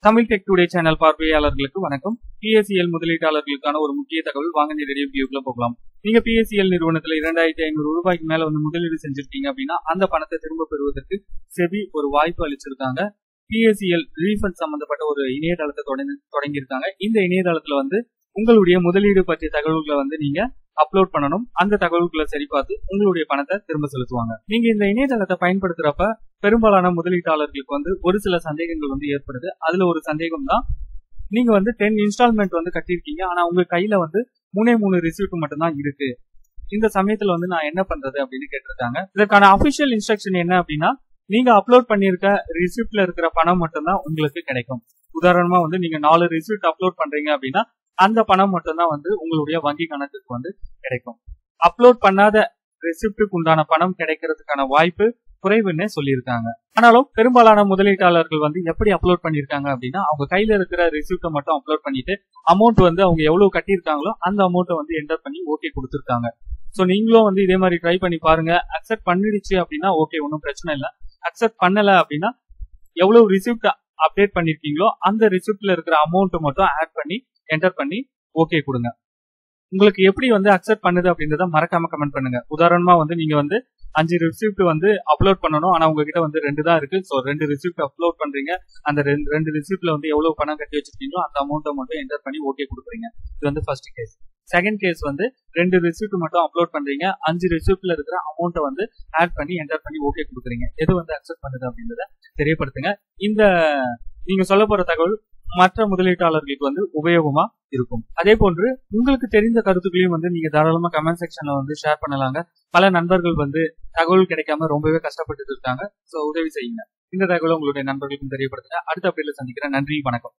Tamil tech today channel பார்வையாளர்களுக்கு வணக்கம் PSCL முதலீட்டாளர்களுக்கான ஒரு முக்கிய தகவல் வாங்க நேரடியாக வியூக்குள்ள போகலாம் நீங்க பிஎஸ்சிஎல் நிறுவனத்துல இரண்டாயிரத்தி ஐநூறு ரூபாய்க்கு மேல வந்து முதலீடு செஞ்சிருக்கீங்க அப்படின்னா அந்த பணத்தை திரும்ப பெறுவதற்கு செபி ஒரு வாய்ப்பு அளிச்சிருக்காங்க பிஎஸ்சிஎல் ரீஃபண்ட் சம்பந்தப்பட்ட ஒரு இணையதளத்தை தொடங்கி தொடங்கியிருக்காங்க இந்த இணையதளத்துல வந்து உங்களுடைய முதலீடு பற்றிய தகவல்களை வந்து நீங்க அப்லோட் பண்ணணும் அந்த தகவல்களை சரி பார்த்து உங்களுடைய பணத்தை திரும்ப செலுத்துவாங்க நீங்க இந்த இணையதளத்தை பயன்படுத்துறப்ப பெரும்பாலான முதலீட்டாளர்களுக்கு வந்து ஒரு சில சந்தேகங்கள் வந்து ஏற்படுது அதுல ஒரு சந்தேகம் தான் நீங்க வந்து டென் இன்ஸ்டால்மெண்ட் வந்து கட்டியிருக்கீங்க ஆனா உங்க கையில வந்து மூணே மூணு ரிசிப்ட் மட்டும்தான் இருக்கு இந்த சமயத்துல வந்து நான் என்ன பண்றது அப்படின்னு கேட்டிருக்காங்க இதற்கான அபிஷியல் இன்ஸ்ட்ரக்ஷன் என்ன அப்படின்னா நீங்க அப்லோட் பண்ணிருக்க ரிசிப்ட்ல இருக்கிற பணம் மட்டும்தான் உங்களுக்கு கிடைக்கும் உதாரணமா வந்து நீங்க நாலு ரிசிப்ட் அப்லோட் பண்றீங்க அப்படின்னா அந்த பணம் மட்டும்தான் வந்து உங்களுடைய வங்கி கணக்குக்கு வந்து கிடைக்கும் அப்லோட் பண்ணாத ரெசிப்டுக்கு உண்டான பணம் கிடைக்கிறதுக்கான வாய்ப்பு குறைவுன்னு சொல்லியிருக்காங்க ஆனாலும் பெரும்பாலான முதலீட்டாளர்கள் வந்து எப்படி அப்லோட் பண்ணிருக்காங்க அப்படின்னா அவங்க கையில இருக்கிற ரிசிப்டை மட்டும் அப்லோட் பண்ணிட்டு அமௌண்ட் வந்து அவங்க எவ்வளவு கட்டியிருக்காங்களோ அந்த அமௌண்ட்டை வந்து என்டர் பண்ணி ஓகே கொடுத்துருக்காங்க ஸோ நீங்களும் வந்து இதே மாதிரி ட்ரை பண்ணி பாருங்க அக்செப்ட் பண்ணிடுச்சு அப்படின்னா ஓகே ஒன்றும் பிரச்சனை இல்லை அக்செப்ட் பண்ணல அப்படின்னா எவ்வளவு ரிசிப்ட் அப்டேட் பண்ணிருக்கீங்களோ அந்த ரிசிப்ட்ல இருக்கிற அமௌண்ட் மட்டும் ஆட் பண்ணி என்டர் பண்ணி ஓகே கொடுங்க உங்களுக்கு எப்படி வந்து அக்செப்ட் பண்ணுது அப்படின்றத மறக்காம கமெண்ட் பண்ணுங்க உதாரணமா வந்து நீங்க வந்து அஞ்சு ரிசிப்ட் வந்து அப்லோட் பண்ணணும் ஆனா உங்ககிட்ட வந்து ரெண்டு தான் இருக்கு ஸோ ரெண்டு ரிசிப்ட் அப்லோட் பண்றீங்க அந்த ரெண்டு ரெண்டு ரிசிப்ட்ல வந்து எவ்வளவு பணம் கட்டி வச்சிருக்கீங்களோ அந்த அமௌண்ட்டை மட்டும் என்டர் பண்ணி ஓகே கொடுக்குறீங்க இது வந்து ஃபர்ஸ்ட் கேஸ் செகண்ட் கேஸ் வந்து ரெண்டு ரிசிப்ட் மட்டும் அப்லோட் பண்றீங்க அஞ்சு ரிசிப்ட்ல இருக்கிற அமௌண்ட்டை வந்து ஆட் பண்ணி என்டர் பண்ணி ஓகே கொடுக்குறீங்க எது வந்து அக்செப்ட் பண்ணுது அப்படின்றத தெரியப்படுத்துங்க இந்த நீங்க சொல்ல போற தகவல் மற்ற முதலீட்டாளர்களுக்கு வந்து உபயோகமா இருக்கும் அதே போன்று உங்களுக்கு தெரிந்த கருத்துக்களையும் வந்து நீங்க தாராளமா கமெண்ட் செக்ஷன்ல வந்து ஷேர் பண்ணலாங்க பல நண்பர்கள் வந்து தகவல் கிடைக்காம ரொம்பவே கஷ்டப்பட்டு இருக்காங்க சோ உதவி செய்யுங்க இந்த தகவலை உங்களுடைய நண்பர்களுக்கும் தெரியப்படுத்துங்க அடுத்த அப்டேட்ல சந்திக்கிறேன் நன்றி வணக்கம்